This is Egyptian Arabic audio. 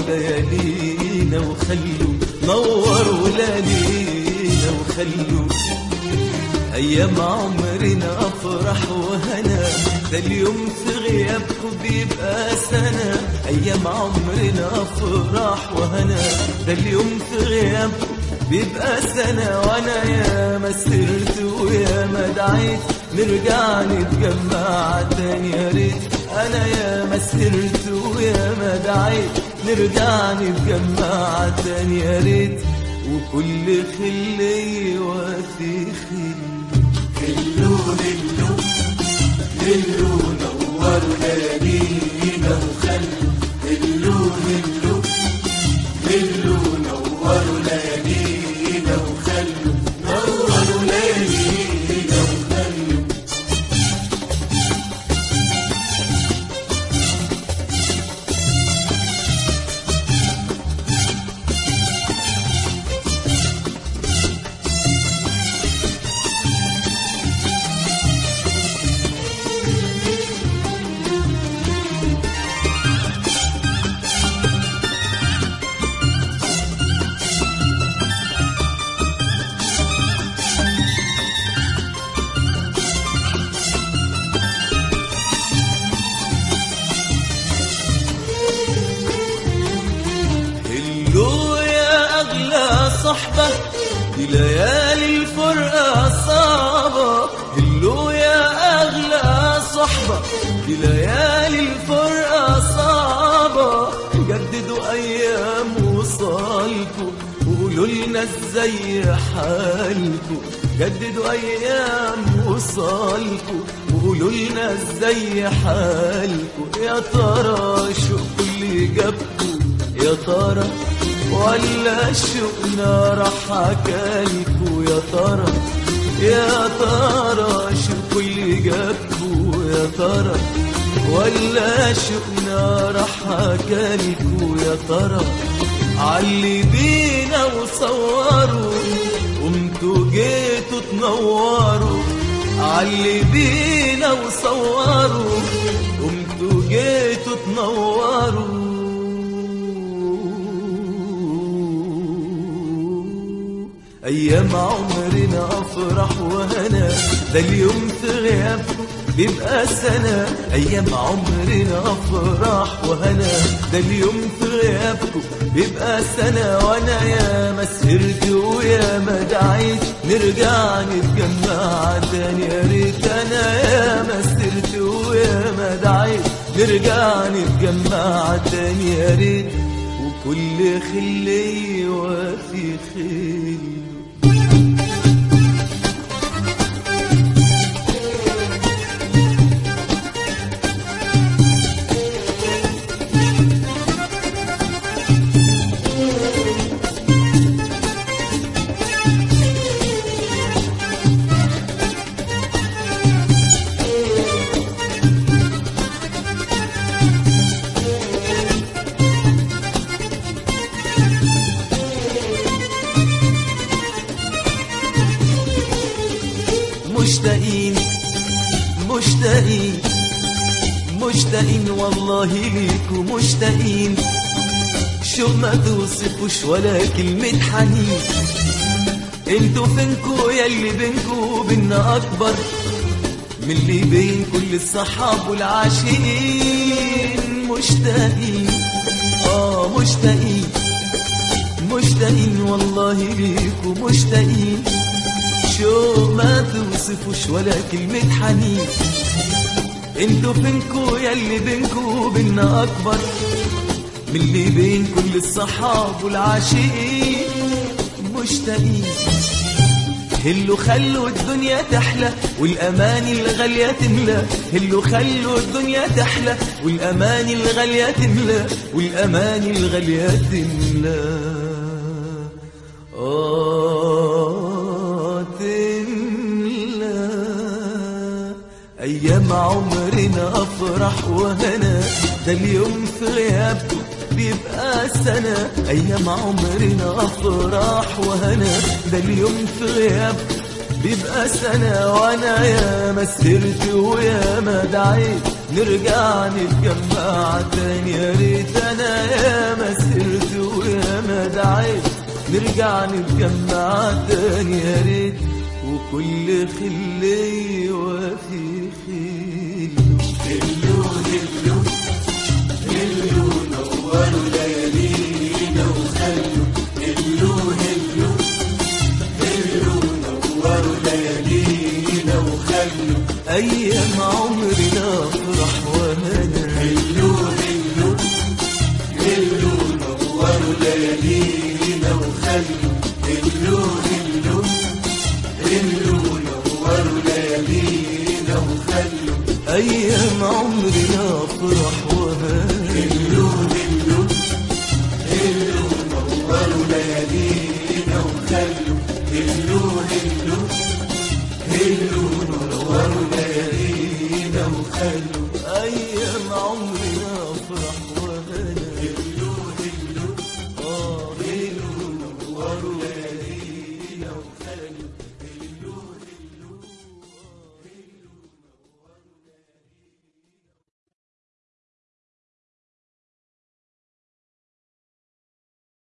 ليالينا وخلوا نوروا ليالينا وخلوا أيام عمرنا أفرح وهنا ده اليوم في غيابكم بيبقى سنة أيام عمرنا أفرح وهنا ده اليوم في غيابكم بيبقى سنة وأنا يا ما سرت ويا ما دعيت نرجع نتجمع تاني يا ريت أنا يا ما سرت ويا ما دعيت نرجع نتجمع تاني يا ريت وكل خلي وفي خلي هلو هلو هلو نوروا ليالينا وخلوا هلو هلو هلو نوروا ليالينا وخلوا نوروا ليالينا وخلوا هلو يا أغلى صحبة دي ليالي الفرقة صعبة هلو يا أغلى صحبة دي ليالي الفرقة صعبة جددوا أيام وصالكوا وقولوا لنا ازاي حالكوا جددوا أيام وصالكوا وقولوا لنا ازاي حالكوا يا ترى شو كل جابكوا يا ترى ولا شوقنا راح حكالكوا يا ترى يا ترى شو كل جابكوا يا ترى ولا شوقنا راح حكالكوا يا ترى علي بينا وصوروا قمتوا جيتوا تنوروا علي بينا وصوروا قمتوا جيتوا تنوروا أيام عمرنا أفرح وهنا ده اليوم في غيابكم بيبقى سنة أيام عمرنا أفرح وهنا ده اليوم في غيابكم بيبقى سنة وأنا يا ما سهرت ويا ما دعيت نرجع نتجمع تاني يا ريت أنا يا ما سهرت ويا ما دعيت نرجع نتجمع تاني يا ريت وكل خلي وفي خلي مشتاقين مشتاقين مشتاقين والله ليكوا مشتاقين شو ما توصفوش ولا كلمة حنين انتوا فينكوا يلي بينكوا وبينا أكبر من اللي بين كل الصحاب والعاشقين مشتاقين آه مشتاقين مشتاقين والله ليكوا مشتاقين شو ما توصفوش ولا كلمة حنين انتوا فينكوا يلي بينكوا وبينا أكبر من اللي بين كل الصحاب والعاشقين مشتاقين هلو خلوا الدنيا تحلى والأماني الغالية تملى هلو خلوا الدنيا تحلى والأماني الغالية تملى والأماني الغالية تملى آه تملى أيام عمرنا أفرح وهنا ده اليوم في غيابكم بيبقى سنة أيام عمرنا أفراح وهنا ده اليوم في غيابكم بيبقى سنة وأنا يا ما سهرت ويا ما دعيت نرجع نتجمع تاني يا ريت أنا يا ما سهرت نرجع نتجمع تاني يا ريت وكل خلي وفي خيل هلو هلو هلو نوروا ليالينا وخلوا هلو هلو هلو نوروا ليالينا وخلوا أيام عمرنا أفرح وهنا هلو هلو هلو نوروا ليالينا وخلوا هلو هلو هلو نوروا ليالينا وخلوا أيام عمرنا أفرح وهنا هلو هلو هلو نوروا ليالينا وخلوا هلو هلو هلو نوروا ليالينا وخلوا أيام